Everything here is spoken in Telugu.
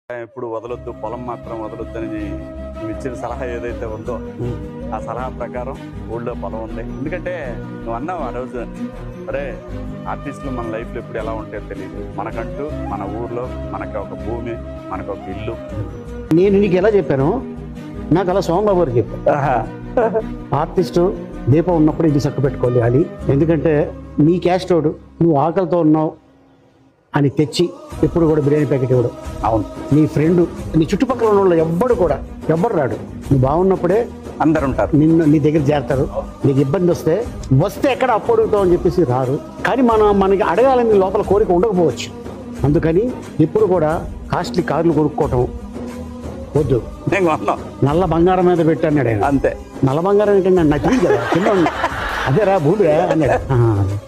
ఎప్పుడు వదలొద్దు పొలం మాత్రం వదలొద్దని నువ్వు ఇచ్చిన సలహా ఏదైతే ఉందో ఆ సలహా ప్రకారం ఊళ్ళో పొలం ఉంది ఎందుకంటే నువ్వు అన్నావు ఆ రోజు అరే ఆర్టిస్టులు మన లైఫ్లో ఎప్పుడు ఎలా ఉంటాయో తెలియదు మనకంటూ మన ఊర్లో మనకి ఒక భూమి మనకు ఒక ఇల్లు నేను నీకు ఎలా చెప్పాను నాకు అలా సోమబాబు గారు చెప్పాను ఆర్టిస్టు దీపం ఉన్నప్పుడు ఇది చక్క పెట్టుకోవాలి అని ఎందుకంటే నీ క్యాస్టోడు నువ్వు ఆకలితో ఉన్నావు అని తెచ్చి ఎప్పుడు కూడా బిర్యానీ ప్యాకెట్ ఇవ్వడు అవును నీ ఫ్రెండ్ నీ చుట్టుపక్కల ఉన్న వాళ్ళు ఎవ్వడు కూడా ఎవ్వడు రాడు నువ్వు బాగున్నప్పుడే అందరు ఉంటారు నిన్ను నీ దగ్గర చేరతారు నీకు ఇబ్బంది వస్తే వస్తే ఎక్కడ అప్పు అడుగుతావు అని చెప్పేసి రారు కానీ మనం మనకి అడగాలని లోపల కోరిక ఉండకపోవచ్చు అందుకని ఇప్పుడు కూడా కాస్ట్లీ కార్లు కొనుక్కోవటం వద్దు నేను అన్నాం నల్ల బంగారం మీద పెట్టాడు ఆయన అంతే నల్ల బంగారం ఏంటంటే నాకు తెలియదు కదా చిన్న అదేరా భూమిరా అన్నాడు "ఆ,